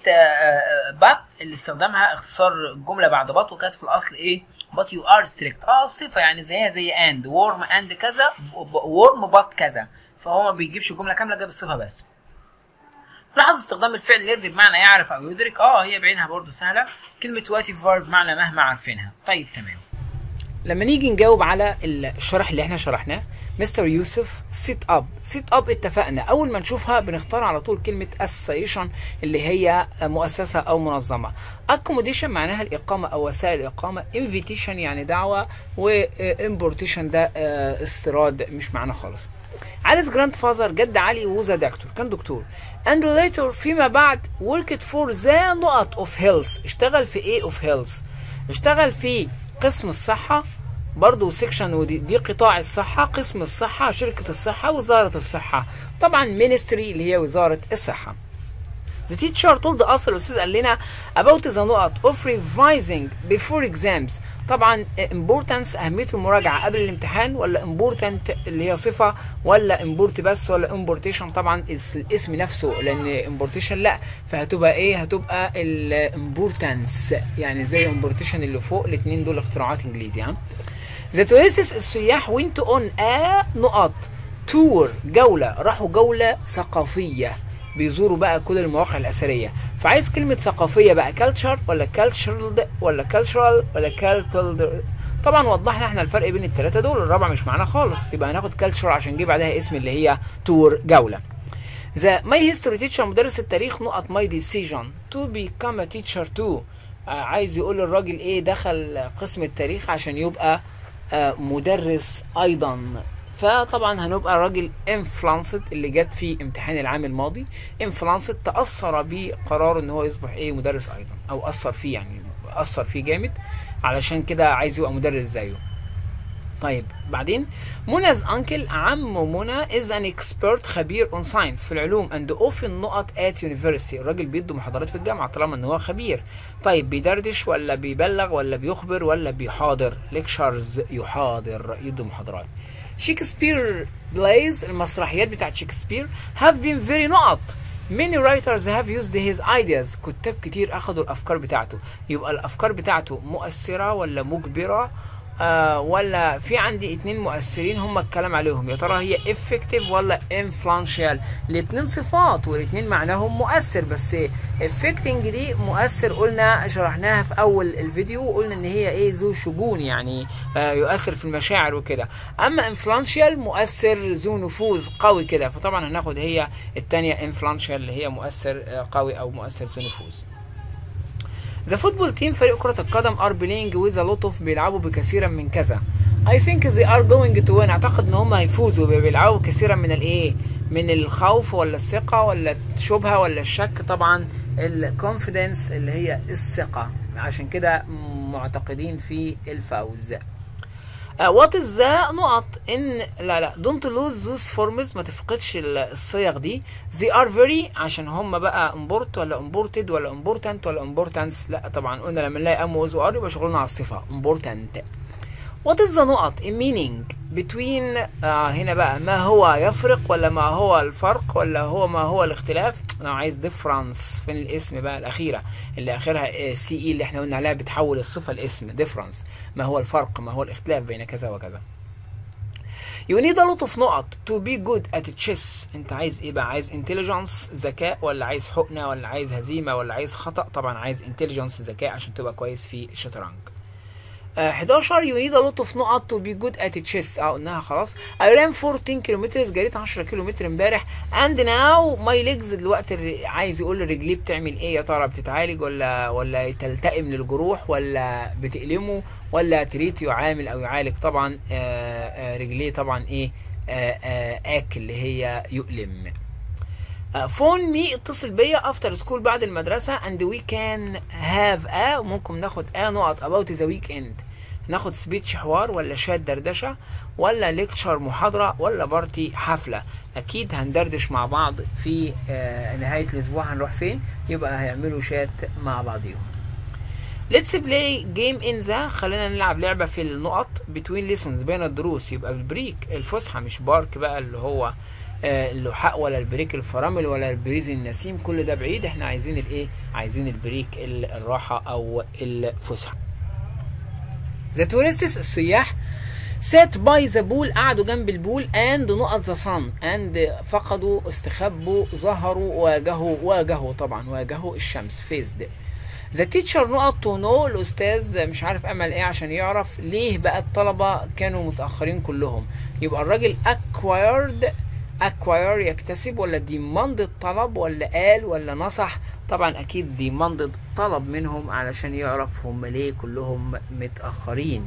بات اللي استخدامها اختصار الجملة بعد بات وكانت في الأصل إيه؟ but you are strict اه صفة يعني زيها زي and warm and كذا warm but كذا فهو ما بيجيبش الجملة كاملة جاب الصفة بس لاحظ استخدام الفعل يدرك بمعنى يعرف أو يدرك اه هي بعينها برضو سهلة كلمة واتي فارب بمعنى مهما عارفينها طيب تمام لما نيجي نجاوب على الشرح اللي احنا شرحناه مستر يوسف سيت اب سيت اب اتفقنا اول ما نشوفها بنختار على طول كلمه اسوسيشن اللي هي مؤسسه او منظمه اكوموديشن معناها الاقامه او وسائل الاقامه انفيتيشن يعني دعوه وامبورتيشن ده استيراد مش معانا خالص علي's جراند فازر جد علي ووزا دكتور كان دكتور and later فيما بعد worked for the نقط of health اشتغل في ايه of health اشتغل في قسم الصحة برضو سيكشن ودي دي قطاع الصحة قسم الصحة شركة الصحة وزارة الصحة طبعا مينستري اللي هي وزارة الصحة The teacher told us الأستاذ قال لنا about the نقط of revising before exams طبعا importance أهمية المراجعة قبل الامتحان ولا important اللي هي صفة ولا import بس ولا importation طبعا الاسم نفسه لأن importation لا فهتبقى إيه هتبقى الامبورتانس يعني زي importation اللي فوق الاتنين دول اختراعات إنجليزي ها The tourists السياح went on a نقط tour جولة راحوا جولة ثقافية بيزوروا بقى كل المواقع الاثريه فعايز كلمه ثقافيه بقى كالتشر ولا كالتشرد ولا كالتشرال ولا كالتل طبعا وضحنا احنا الفرق بين الثلاثه دول الرابع مش معانا خالص يبقى هناخد كالتشر عشان نجيب بعدها اسم اللي هي تور جوله ذا ماي هيستوري تيتشر مدرس التاريخ نقط ماي ديسيجن تو بيكام تيتشر تو عايز يقول الراجل ايه دخل قسم التاريخ عشان يبقى آه مدرس ايضا فطبعا هنبقى راجل انفلانسد اللي جت في امتحان العام الماضي انفلانسد تاثر بقراره ان هو يصبح ايه مدرس ايضا او اثر فيه يعني اثر فيه جامد علشان كده عايز يبقى مدرس زيه طيب بعدين منا's انكل عم منى از ان اكسبرت خبير اون ساينس في العلوم اند اوفن نقط ات يونيفرستي الراجل بيدوا محاضرات في الجامعه طالما ان هو خبير طيب بيدردش ولا بيبلغ ولا بيخبر ولا بيحاضر ليكشرز يحاضر يدوا محاضرات شكسبير بلايز المسرحيات بتاعت شكسبير have been very نقط many writers have used his ideas كتاب كتير اخدوا الافكار بتاعته يبقى الافكار بتاعته مؤثره ولا مجبره آه ولا في عندي اتنين مؤثرين هم الكلام عليهم يا ترى هي effective ولا influential الاتنين صفات والاتنين معناهم مؤثر بس affecting دي مؤثر قلنا شرحناها في اول الفيديو وقلنا ان هي ايه ذو شجون يعني آه يؤثر في المشاعر وكده اما influential مؤثر ذو نفوذ قوي كده فطبعا هناخد هي التانية influential اللي هي مؤثر آه قوي او مؤثر ذو نفوذ ذا فوتبول تيم فريق كرة القدم ار بلاينج ويز لوتوف بيلعبوا بكثيرا من كذا اي ثينك they ار جوينج تو وين اعتقد ان هم هيفوزوا بيلعبوا كثيرا من الايه من الخوف ولا الثقة ولا الشبهة ولا الشك طبعا الكونفيدنس اللي هي الثقة عشان كده معتقدين في الفوز وات از ذا نقط ان لا لا دونت لوز ذوز فورمز ما تفقدش الصيغ دي زي ار فيري عشان هم بقى امبورت ولا امبورتد ولا امبورتنت ولا امبورتنس لا طبعا قلنا لما نلاقي ام وز ار يبقى شغلنا على الصفه امبورتنت وات از ذا نقط meaning between آه هنا بقى ما هو يفرق ولا ما هو الفرق ولا هو ما هو الاختلاف انا عايز ديفرنس فين الاسم بقى الاخيره اللي اخرها سي اي اللي احنا قلنا عليها بتحول الصفه لاسم ديفرنس ما هو الفرق ما هو الاختلاف بين كذا وكذا You need a lot of نقط to be good at chess انت عايز ايه بقى عايز intelligence ذكاء ولا عايز حقنة ولا عايز هزيمة ولا عايز خطأ طبعا عايز intelligence ذكاء عشان تبقى كويس في الشطرنج آه، 11 you need a lot of نقط to be good at chess اه قلناها خلاص I ran 14 كيلومتر جريت 10 كيلومتر امبارح and now my legs دلوقتي الر- عايز يقول رجليه بتعمل ايه يا ترى بتتعالج ولا ولا تلتئم للجروح ولا بتألمه ولا تريت يعامل او يعالج طبعا آه، آه، رجليه طبعا ايه آه، آه، اكل اللي هي يؤلم فون مي اتصل بيا افتر سكول بعد المدرسة and we can have a ممكن ناخد a نقط about the weekend ناخد سبيتش حوار ولا شات دردشة ولا ليكتشر محاضرة ولا بارتي حفلة أكيد هندردش مع بعض في آه، نهاية الأسبوع هنروح فين يبقى هيعملوا شات مع بعضيهم Let's play game in the خلينا نلعب لعبة في النقط between lessons بين الدروس يبقى البريك الفسحة مش بارك بقى اللي هو آه، اللحاق ولا البريك الفرامل ولا البريز النسيم كل ده بعيد احنا عايزين الايه عايزين البريك ال- الراحة او الفسحة The tourists السياح sat by the pool قعدوا جنب البول and نقط the sun and فقدوا استخبوا ظهروا واجهوا واجهوا طبعا واجهوا الشمس faced The teacher نقط to know الأستاذ مش عارف أمل إيه عشان يعرف ليه بقى الطلبة كانوا متأخرين كلهم يبقى الراجل acquired acquire يكتسب ولا demand الطلب ولا قال ولا نصح طبعا أكيد demand طلب منهم علشان يعرف هم ليه كلهم متأخرين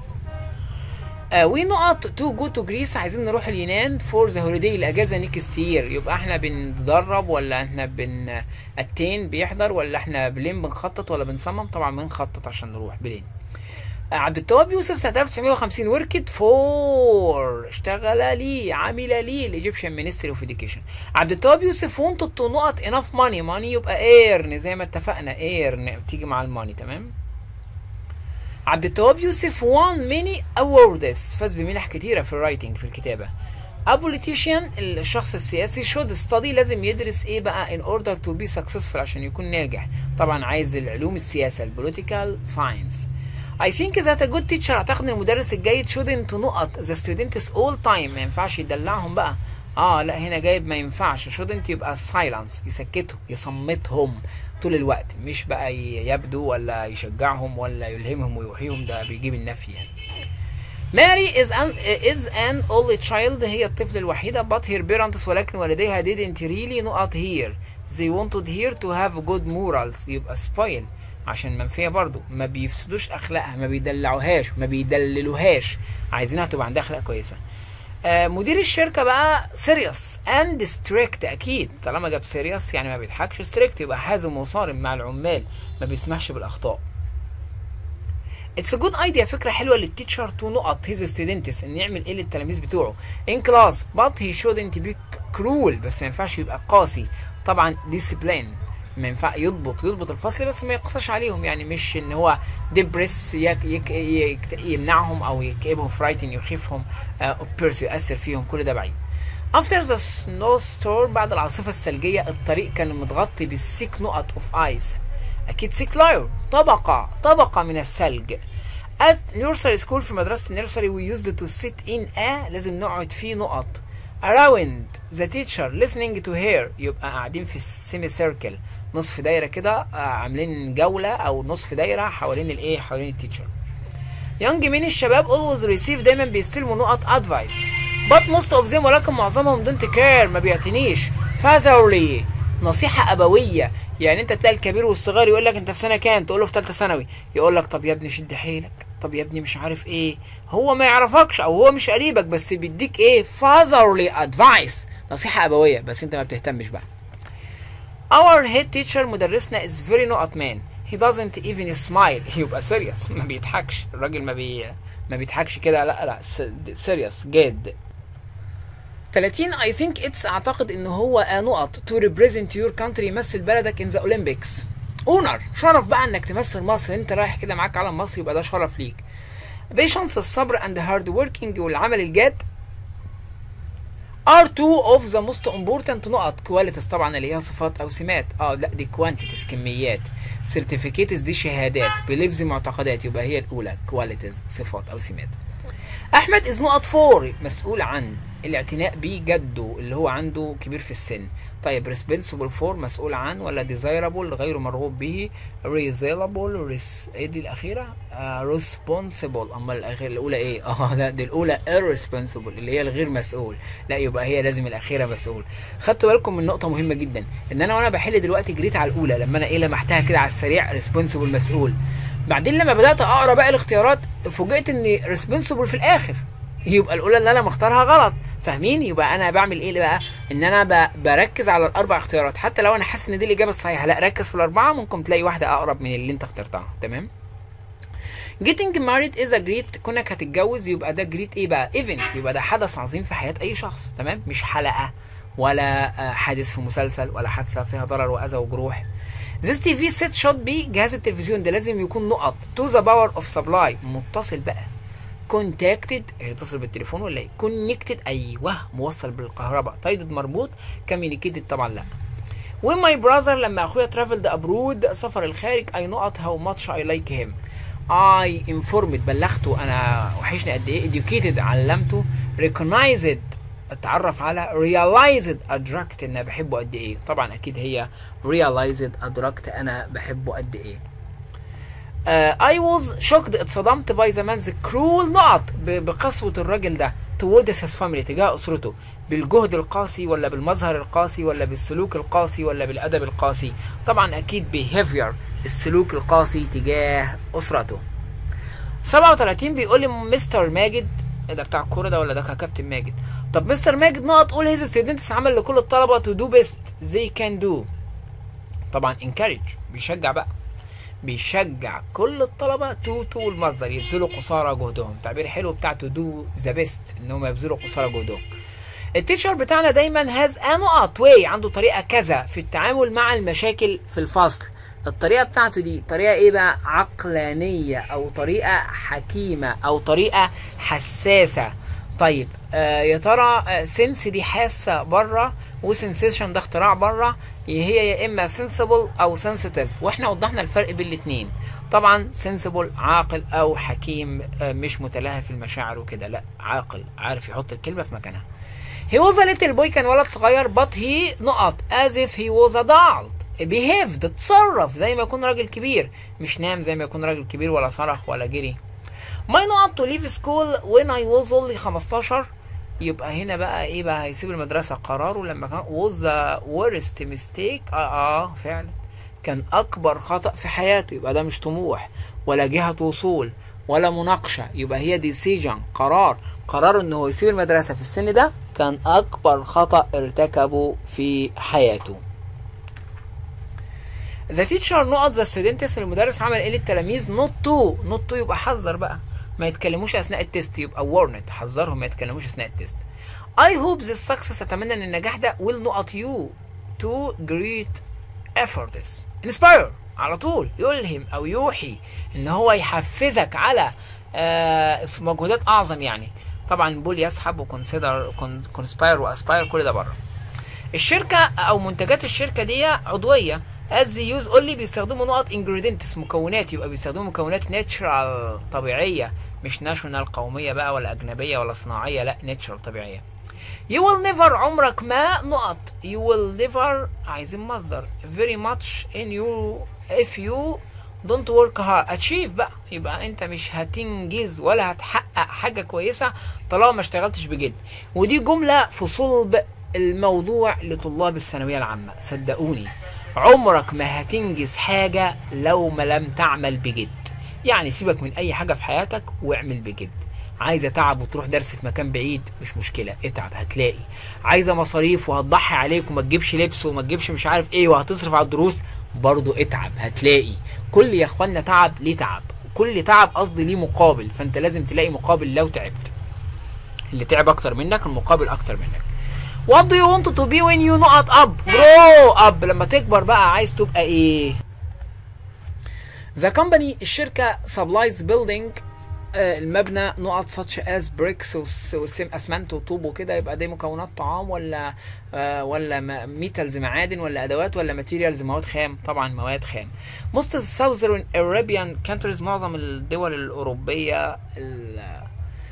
آه ونقط تو جو تو جريس عايزين نروح اليونان فور ذا هوليداي الاجازه نيكست يير يبقى احنا بندرب ولا احنا بن التين بيحضر ولا احنا بلين بنخطط ولا بنصمم طبعا بنخطط عشان نروح بلين آه عبد التواب يوسف سنه 1950 وركت فور اشتغل لي عمل لي الايجيبشن مينستري اوف اديوكيشن عبد التواب يوسف wanted تو نقط انف ماني ماني يبقى ايرن زي ما اتفقنا ايرن بتيجي مع الماني تمام عبد التواب يوسف وان ميني awards فاز بمنح كتيرة في الرايتنج في الكتابة A politician الشخص السياسي should study لازم يدرس ايه بقى in order to be successful عشان يكون ناجح طبعا عايز العلوم السياسة البوليتيكال ساينس I think that a good teacher اعتقد ان المدرس الجيد shouldn't نقط the students all time ما ينفعش يدلعهم بقى اه لا هنا جايب ما ينفعش shouldn't يبقى silence يسكتهم يصمتهم طول الوقت مش بقى ي- يبدو ولا يشجعهم ولا يلهمهم ويوحيهم ده بيجيب النفي يعني ماري is an is an only child هي الطفل الوحيدة but her parents ولكن والديها didn't really نقط here they wanted her to have good morals يبقى spoil عشان منفية برضو ما بيفسدوش أخلاقها ما بيدلعوهاش ما بيدللوهاش عايزينها تبقى عندها أخلاق كويسة آه، مدير الشركة بقى سيريوس اند ستريكت اكيد طالما جاب سيريوس يعني ما بيضحكش ستريكت يبقى حازم وصارم مع العمال ما بيسمحش بالاخطاء اتس ا جود ايديا فكره حلوه للتيتشر تو نقط هيز ستودنتس ان يعمل ايه للتلاميذ بتوعه ان كلاس بات هي شودنت بي كرول بس ما ينفعش يبقى قاسي طبعا ديسيبلين ما ينفع يضبط يضبط الفصل بس ما يقصاش عليهم يعني مش ان هو ديبريس يك يك يك يمنعهم او يكئبهم في رايتنج يخيفهم اوبيرس يؤثر فيهم كل ده بعيد After the snowstorm بعد العاصفة الثلجية الطريق كان متغطي بالسيك نقط اوف ايس اكيد سيك لاير طبقة طبقة من الثلج at nursery school في مدرسة النيرسري we used to sit in a لازم نقعد فيه نقط around the teacher listening to her يبقى قاعدين في السيمي سيركل نصف دايرة كده آه، عاملين جولة أو نصف دايرة حوالين الإيه حوالين التيتشر يونج مين الشباب always receive دايما بيستلموا نقط advice but most of them ولكن معظمهم don't care ما بيعتنيش fatherly نصيحة أبوية يعني أنت تلاقي الكبير والصغير يقول لك أنت في سنة كام تقول له في ثالثة ثانوي يقول لك طب يا ابني شد حيلك طب يا ابني مش عارف إيه هو ما يعرفكش أو هو مش قريبك بس بيديك إيه fatherly advice نصيحة أبوية بس أنت ما بتهتمش بقى Our head teacher مدرسنا is very not man. He doesn't even smile. يبقى serious ما بيضحكش. الراجل ما بي ما بيضحكش كده لا لا س- serious جاد. 30 I think it's اعتقد ان هو آه نقط to represent your country يمثل بلدك in the Olympics. اونر شرف بقى انك تمثل مصر انت رايح كده معاك علم مصر يبقى ده شرف ليك. patience الصبر and hard working والعمل الجاد are two of the most important نقط كواليتيز طبعا اللي هي صفات او سمات اه لا دي كوانتيتيز كميات سيرتيفيكيتس دي شهادات بليفز معتقدات يبقى هي الاولى كواليتيز صفات او سمات احمد از نقط فور مسؤول عن الاعتناء بجده اللي هو عنده كبير في السن طيب responsible فور مسؤول عن ولا desirable غير مرغوب به reasonable ريس ايه دي الاخيره آه responsible اما الاخيره الاولى ايه اه لا دي الاولى irresponsible اللي هي الغير مسؤول لا يبقى هي لازم الاخيره مسؤول خدتوا بالكم من نقطه مهمه جدا ان انا وانا بحل دلوقتي جريت على الاولى لما انا ايه لمحتها كده على السريع responsible مسؤول بعدين لما بدات اقرا بقى الاختيارات فوجئت ان responsible في الاخر يبقى الاولى اللي انا مختارها غلط فاهمين يبقى انا بعمل ايه بقى ان انا ب... بركز على الاربع اختيارات حتى لو انا حاسس ان دي الاجابه الصحيحه لا ركز في الاربعه ممكن تلاقي واحده اقرب من اللي انت اخترتها تمام getting married is a great كونك هتتجوز يبقى ده جريت ايه بقى event يبقى ده حدث عظيم في حياه اي شخص تمام مش حلقه ولا حادث في مسلسل ولا حادثه فيها ضرر واذى وجروح This TV set should be جهاز التلفزيون ده لازم يكون نقط to the power of supply متصل بقى كونتاكتد هيتصل بالتليفون ولا ايه كونكتد ايوه موصل بالكهرباء تايدد مربوط كوميونيكيتد طبعا لا when my brother لما اخويا traveled abroad سافر الخارج I نقط how much I like him I informed بلغته انا وحشني قد ايه educated علمته recognized اتعرف على realized ادركت ان بحبه قد ايه طبعا اكيد هي realized ادركت انا بحبه قد ايه uh, I was shocked اتصدمت by the man's cruel نقط بقسوة الراجل ده towards his family تجاه أسرته بالجهد القاسي ولا بالمظهر القاسي ولا بالسلوك القاسي ولا بالأدب القاسي طبعا أكيد behavior السلوك القاسي تجاه أسرته 37 بيقول لي مستر ماجد ده بتاع الكوره ده ولا ده كابتن ماجد طب مستر ماجد نقط قول هيز ستودنتس عمل لكل الطلبه تو دو بيست زي كان دو طبعا انكارج بيشجع بقى بيشجع كل الطلبه تو تو المصدر يبذلوا قصارى جهدهم تعبير حلو بتاع تو دو ذا بيست ان هم يبذلوا قصارى جهدهم التيشر بتاعنا دايما هاز ا نقط واي عنده طريقه كذا في التعامل مع المشاكل في الفصل الطريقه بتاعته دي طريقه ايه بقى عقلانيه او طريقه حكيمه او طريقه حساسه طيب آه يا ترى آه سنس دي حاسه بره وسنسيشن ده اختراع بره هي يا اما سنسبل او سنسيتيف واحنا وضحنا الفرق بين الاثنين طبعا سنسبل عاقل او حكيم آه مش متلهف في المشاعر وكده لا عاقل عارف يحط الكلمه في مكانها He was a little boy كان ولد صغير but he نقط as if he was adult behaved اتصرف زي ما يكون راجل كبير مش نام زي ما يكون راجل كبير ولا صرخ ولا جري my نقط to leave school when I was only 15 يبقى هنا بقى ايه بقى هيسيب المدرسة قراره لما كان was the worst mistake اه اه فعلا كان اكبر خطأ في حياته يبقى ده مش طموح ولا جهة وصول ولا مناقشة يبقى هي ديسيجن قرار قرار انه هو يسيب المدرسة في السن ده كان اكبر خطأ ارتكبه في حياته ذا تيتشر نقط ذا ستودنتس المدرس عمل ايه للتلاميذ نوت تو نوت تو يبقى حذر بقى ما يتكلموش اثناء التيست يبقى وارنت حذرهم ما يتكلموش اثناء التيست اي هوب ذا سكسس اتمنى ان النجاح ده ويل نقط يو تو جريت efforts انسباير على طول يلهم او يوحي ان هو يحفزك على آه في مجهودات اعظم يعني طبعا بول يسحب وكونسيدر كونسباير واسباير كل ده بره الشركه او منتجات الشركه دي عضويه از يوز اونلي بيستخدموا نقط انجريدينتس مكونات يبقى بيستخدموا مكونات ناتشرال طبيعيه مش ناشونال قوميه بقى ولا اجنبيه ولا صناعيه لا ناتشرال طبيعيه You will never عمرك ما نقط You will never عايزين مصدر very much in you if you don't work hard achieve بقى يبقى انت مش هتنجز ولا هتحقق حاجه كويسه طالما ما اشتغلتش بجد ودي جمله في صلب الموضوع لطلاب الثانويه العامه صدقوني عمرك ما هتنجز حاجه لو ما لم تعمل بجد يعني سيبك من اي حاجه في حياتك واعمل بجد عايزه تعب وتروح درس في مكان بعيد مش مشكله اتعب هتلاقي عايزه مصاريف وهتضحي عليك وما تجيبش لبس وما تجيبش مش عارف ايه وهتصرف على الدروس برضو اتعب هتلاقي كل يا اخوانا تعب ليه تعب كل تعب قصدي ليه مقابل فانت لازم تلاقي مقابل لو تعبت اللي تعب اكتر منك المقابل اكتر منك What do you want to be when you not up grow up لما تكبر بقى عايز تبقى ايه The company الشركة supplies building آه، المبنى نقط such as bricks وسم اسمنت وطوب وكده يبقى دي مكونات طعام ولا آه، ولا ميتالز معادن ولا ادوات ولا ماتيريالز مواد خام طبعا مواد خام most of the southern Arabian countries معظم الدول الاوروبيه ال-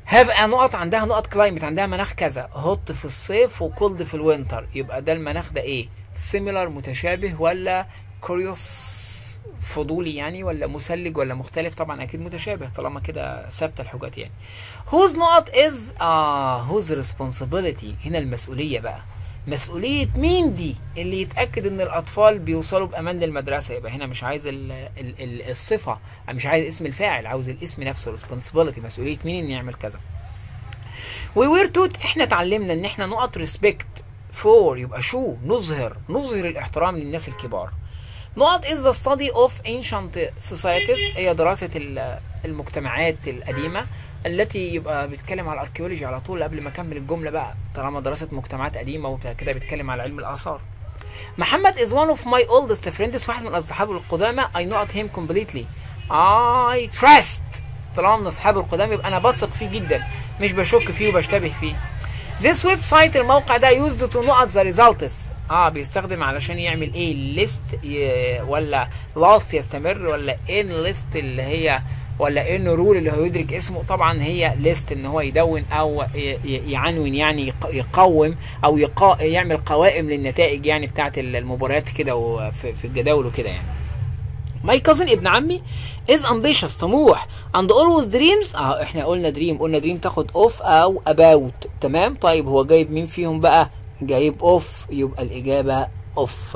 هاف ا نقط عندها نقط كلايمت عندها مناخ كذا هوت في الصيف وكولد في الوينتر يبقى ده المناخ ده ايه سيميلار متشابه ولا كوريوس فضولي يعني ولا مثلج ولا مختلف طبعا اكيد متشابه طالما كده ثابته الحاجات يعني whose نقط is اه whose responsibility هنا المسؤوليه بقى مسؤولية مين دي اللي يتأكد ان الأطفال بيوصلوا بأمان للمدرسة يبقى هنا مش عايز ال ال ال الصفة مش عايز اسم الفاعل عاوز الاسم نفسه responsibility مسؤولية مين ان يعمل كذا we were taught احنا اتعلمنا ان احنا نقط respect for يبقى شو نظهر نظهر الاحترام للناس الكبار نقط is the study of ancient societies هي دراسة المجتمعات القديمة التي يبقى بيتكلم على الاركيولوجي على طول قبل ما اكمل الجمله بقى طالما دراسه مجتمعات قديمه وكده بيتكلم على علم الاثار محمد is one of my oldest friends واحد من اصحابي القدامى I know him completely I trust طالما من اصحابي القدامى يبقى انا بثق فيه جدا مش بشك فيه وبشتبه فيه this website الموقع ده used to نقط the results اه بيستخدم علشان يعمل ايه ليست ي... ولا لاست يستمر ولا ان ليست اللي هي ولا ان رول اللي هو يدرك اسمه طبعا هي ليست ان هو يدون او يعنون يعني يقوم او يقا يعمل قوائم للنتائج يعني بتاعت المباريات كده في الجداول وكده يعني ماي كازن ابن عمي از امبيشس طموح اند اولويز دريمز اه احنا قلنا دريم قلنا دريم تاخد اوف او اباوت تمام طيب هو جايب مين فيهم بقى جايب اوف يبقى الاجابه اوف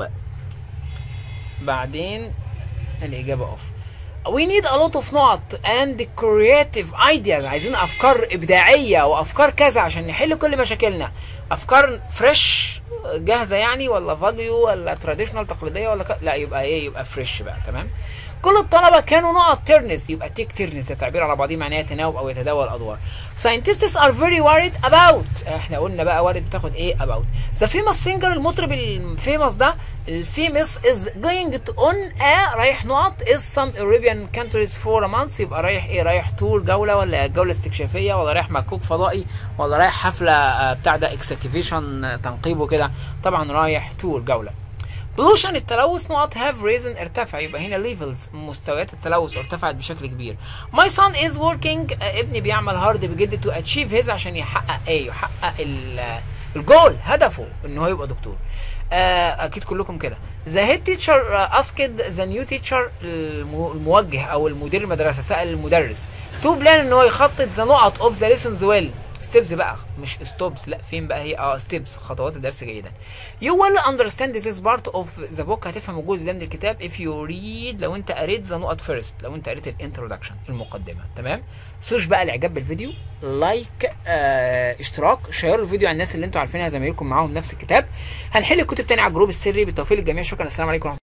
بعدين الاجابه اوف we need a lot of نقط and creative ideas عايزين افكار ابداعيه وافكار كذا عشان نحل كل مشاكلنا افكار فريش جاهزه يعني ولا فاجيو ولا تراديشنال تقليديه ولا ك... لا يبقى ايه يبقى فريش بقى تمام كل الطلبه كانوا نقط تيرنس يبقى تيك تيرنس ده تعبير على بعضيه معناه يتناوب او يتداول الادوار scientists are very worried about احنا قلنا بقى وارد تاخد ايه about the famous singer المطرب الفيموس ده الفيموس is going to on a رايح نقط is some Arabian countries for a month يبقى رايح ايه رايح تور جوله ولا جوله استكشافيه ولا رايح مكوك فضائي ولا رايح حفله بتاع ده اكسكيفيشن تنقيب وكده طبعا رايح تور جوله بولوشن التلوث نقط هاف ريزن ارتفع يبقى هنا ليفلز مستويات التلوث ارتفعت بشكل كبير ماي سون از وركينج ابني بيعمل هارد بجد تو اتشيف هيز عشان يحقق ايه يحقق الجول هدفه ان هو يبقى دكتور آه اكيد كلكم كده ذا هيد تيتشر اسكد ذا نيو تيتشر الموجه او المدير المدرسه سال المدرس تو بلان ان هو يخطط ذا نقط اوف ذا ليسونز ويل ستيبس بقى مش ستوبس لا فين بقى هي اه ستيبس خطوات الدرس جيدا you will understand this is part of the book هتفهم الجزء ده من الكتاب if you read لو انت قريت the نقط فيرست لو انت قريت الانترودكشن المقدمه تمام سوش بقى الاعجاب بالفيديو لايك آه اشتراك شيروا الفيديو على الناس اللي انتوا عارفينها زمايلكم معاهم نفس الكتاب هنحل الكتب تاني على الجروب السري بالتوفيق للجميع شكرا السلام عليكم ورحمه